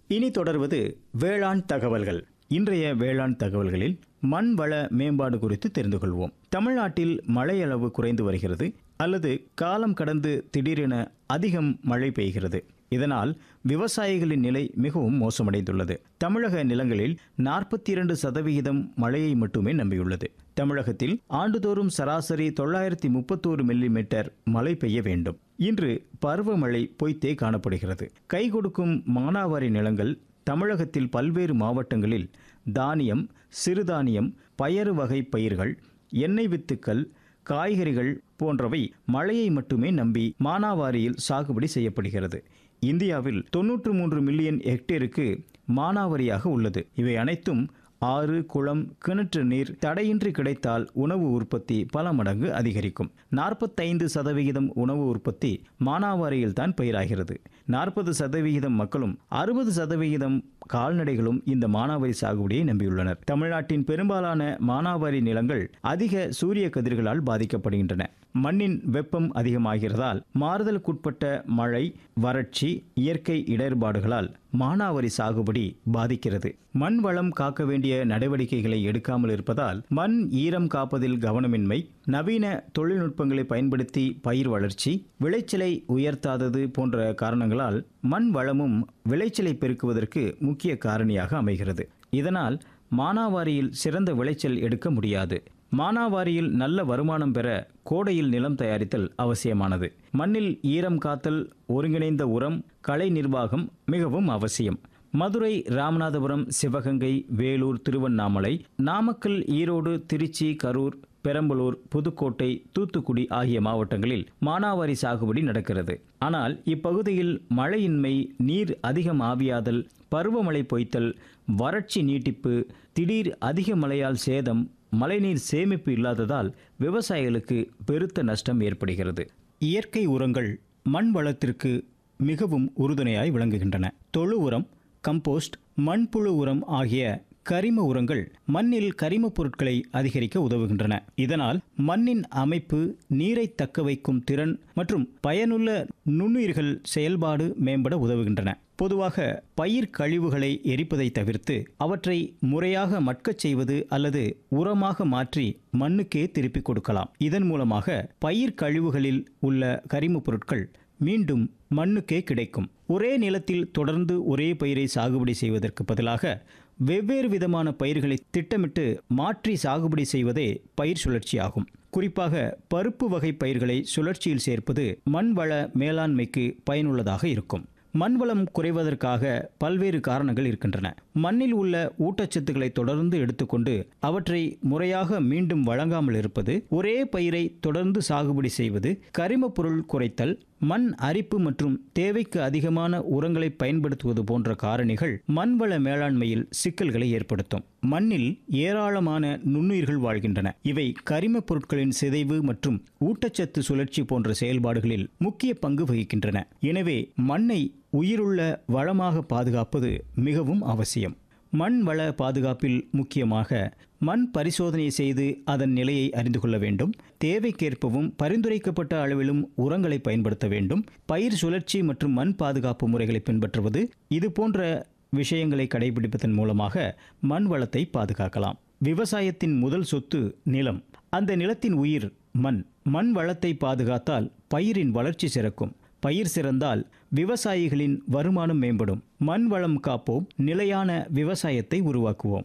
இனி தொடர்வது வேளாண் தகவல்கள் இன்றைய வேளாண் தகவல்களில் மண் வள மேம்பாடு குறித்து தெரிந்து கொள்வோம் தமிழ்நாட்டில் மழை அளவு குறைந்து வருகிறது அல்லது காலம் கடந்து திடீரென அதிகம் மழை பெய்கிறது இதனால் விவசாயிகளின் நிலை மிகவும் மோசமடைந்துள்ளது தமிழக நிலங்களில் நாற்பத்தி இரண்டு சதவிகிதம் மழையை மட்டுமே நம்பியுள்ளது தமிழகத்தில் ஆண்டுதோறும் சராசரி தொள்ளாயிரத்தி முப்பத்தோரு மில்லிமீட்டர் மழை பெய்ய வேண்டும் இன்று பருவமழை பொய்த்தே காணப்படுகிறது கை கொடுக்கும் மானாவாரி நிலங்கள் தமிழகத்தில் பல்வேறு மாவட்டங்களில் தானியம் சிறுதானியம் பயறு வகை பயிர்கள் எண்ணெய் வித்துக்கள் காய்கறிகள் போன்றவை மழையை மட்டுமே நம்பி மானாவாரியில் சாகுபடி செய்யப்படுகிறது இந்தியாவில் தொன்னூற்று மூன்று மில்லியன் ஹெக்டேருக்கு மானாவாரியாக உள்ளது இவை அனைத்தும் ஆறு குளம் கிணற்று நீர் தடையின்றி கிடைத்தால் உணவு உற்பத்தி பல மடங்கு அதிகரிக்கும் நாற்பத்தைந்து சதவிகிதம் உணவு உற்பத்தி மானாவாரியில் தான் பயிராகிறது நாற்பது சதவிகிதம் மக்களும் அறுபது சதவிகிதம் கால்நடைகளும் இந்த மானாவாரி சாகுபடியை நம்பியுள்ளனர் தமிழ்நாட்டின் பெரும்பாலான மானாவாரி நிலங்கள் அதிக சூரிய கதிர்களால் பாதிக்கப்படுகின்றன மண்ணின் வெப்பம் அதிகமாகிறதால் மாறுதலுக்குட்பட்ட மழை வறட்சி இயற்கை இடர்பாடுகளால் மானாவாரி சாகுபடி பாதிக்கிறது மண் வளம் காக்க வேண்டிய நடவடிக்கைகளை எடுக்காமல் இருப்பதால் மண் ஈரம் காப்பதில் கவனமின்மை நவீன தொழில்நுட்பங்களை பயன்படுத்தி பயிர் வளர்ச்சி விளைச்சலை உயர்த்தாதது போன்ற காரணங்களால் மண் வளமும் விளைச்சலை பெருக்குவதற்கு முக்கிய காரணியாக அமைகிறது இதனால் மானாவாரியில் சிறந்த விளைச்சல் எடுக்க முடியாது மானாவாரியில் நல்ல வருமானம் பெற கோடையில் நிலம் தயாரித்தல் அவசியமானது மண்ணில் ஈரம் காத்தல் ஒருங்கிணைந்த உரம் களை நிர்வாகம் மிகவும் அவசியம் மதுரை ராமநாதபுரம் சிவகங்கை வேலூர் திருவண்ணாமலை நாமக்கல் ஈரோடு திருச்சி கரூர் பெரம்பலூர் புதுக்கோட்டை தூத்துக்குடி ஆகிய மாவட்டங்களில் மானாவாரி சாகுபடி நடக்கிறது ஆனால் இப்பகுதியில் மழையின்மை நீர் அதிகம் ஆவியாதல் பருவமழை பொய்த்தல் வறட்சி நீட்டிப்பு திடீர் அதிக மழையால் சேதம் மழைநீர் சேமிப்பு இல்லாததால் விவசாயிகளுக்கு பெருத்த நஷ்டம் ஏற்படுகிறது இயற்கை உரங்கள் மண் வளத்திற்கு மிகவும் உறுதுணையாய் விளங்குகின்றன தொழு உரம் கம்போஸ்ட் மண்புழு உரம் ஆகிய கரிம உரங்கள் மண்ணில் கரிமப் பொருட்களை அதிகரிக்க உதவுகின்றன இதனால் மண்ணின் அமைப்பு நீரை தக்க வைக்கும் திறன் மற்றும் பயனுள்ள நுண்ணுயிர்கள் செயல்பாடு மேம்பட உதவுகின்றன பொதுவாக பயிர் கழிவுகளை எரிப்பதை தவிர்த்து அவற்றை முறையாக மட்கச் செய்வது அல்லது உரமாக மாற்றி மண்ணுக்கே திருப்பிக் கொடுக்கலாம் இதன் மூலமாக பயிர் கழிவுகளில் உள்ள கரிமப் பொருட்கள் மீண்டும் மண்ணுக்கே கிடைக்கும் ஒரே நிலத்தில் தொடர்ந்து ஒரே பயிரை சாகுபடி செய்வதற்கு பதிலாக வெவ்வேறு விதமான பயிர்களை திட்டமிட்டு மாற்றி சாகுபடி செய்வதே பயிர் சுழற்சியாகும் குறிப்பாக பருப்பு வகை பயிர்களை சுழற்சியில் சேர்ப்பது மண்வள மேலாண்மைக்கு பயனுள்ளதாக இருக்கும் மண்வளம் குறைவதற்காக பல்வேறு காரணங்கள் இருக்கின்றன மண்ணில் உள்ள ஊட்டச்சத்துக்களை தொடர்ந்து எடுத்துக்கொண்டு அவற்றை முறையாக மீண்டும் வழங்காமல் இருப்பது ஒரே பயிரை தொடர்ந்து சாகுபடி செய்வது கரிமப் பொருள் குறைத்தல் மண் அரிப்பு மற்றும் தேவைக்கு அதிகமான உரங்களை பயன்படுத்துவது போன்ற காரணிகள் மண்வள மேலாண்மையில் சிக்கல்களை ஏற்படுத்தும் மண்ணில் ஏராளமான நுண்ணுயிர்கள் வாழ்கின்றன இவை கரிமப் பொருட்களின் சிதைவு மற்றும் ஊட்டச்சத்து சுழற்சி போன்ற செயல்பாடுகளில் முக்கிய பங்கு வகிக்கின்றன எனவே மண்ணை உயிருள்ள வளமாக பாதுகாப்பது மிகவும் அவசியம் மண் வள பாதுகாப்பில் முக்கியமாக மண் பரிசோதனை செய்து அதன் நிலையை அறிந்து கொள்ள வேண்டும் தேவைக்கேற்பவும் பரிந்துரைக்கப்பட்ட அளவிலும் உரங்களை பயன்படுத்த வேண்டும் பயிர் சுழற்சி மற்றும் மண் பாதுகாப்பு முறைகளை பின்பற்றுவது இது போன்ற விஷயங்களை கடைபிடிப்பதன் மூலமாக மண் வளத்தை பாதுகாக்கலாம் விவசாயத்தின் முதல் சொத்து நிலம் அந்த நிலத்தின் உயிர் மண் மண் வளத்தை பாதுகாத்தால் பயிரின் வளர்ச்சி சிறக்கும் பயிர் சிறந்தால் விவசாயிகளின் வருமானம் மேம்படும் மண் வளம் காப்போம் நிலையான விவசாயத்தை உருவாக்குவோம்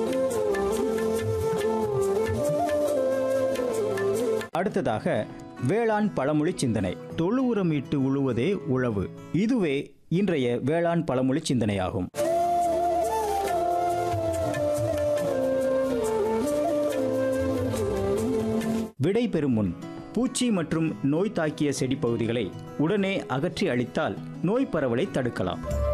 அடுத்ததாக வேளாண் பழமொழி சிந்தனை தொழு உரம் இட்டு உழுவதே உழவு இதுவே இன்றைய வேளாண் பழமொழி சிந்தனையாகும் விடை பெறும் முன் பூச்சி மற்றும் நோய் தாக்கிய செடி பகுதிகளை உடனே அகற்றி அழித்தால் நோய் பரவலை தடுக்கலாம்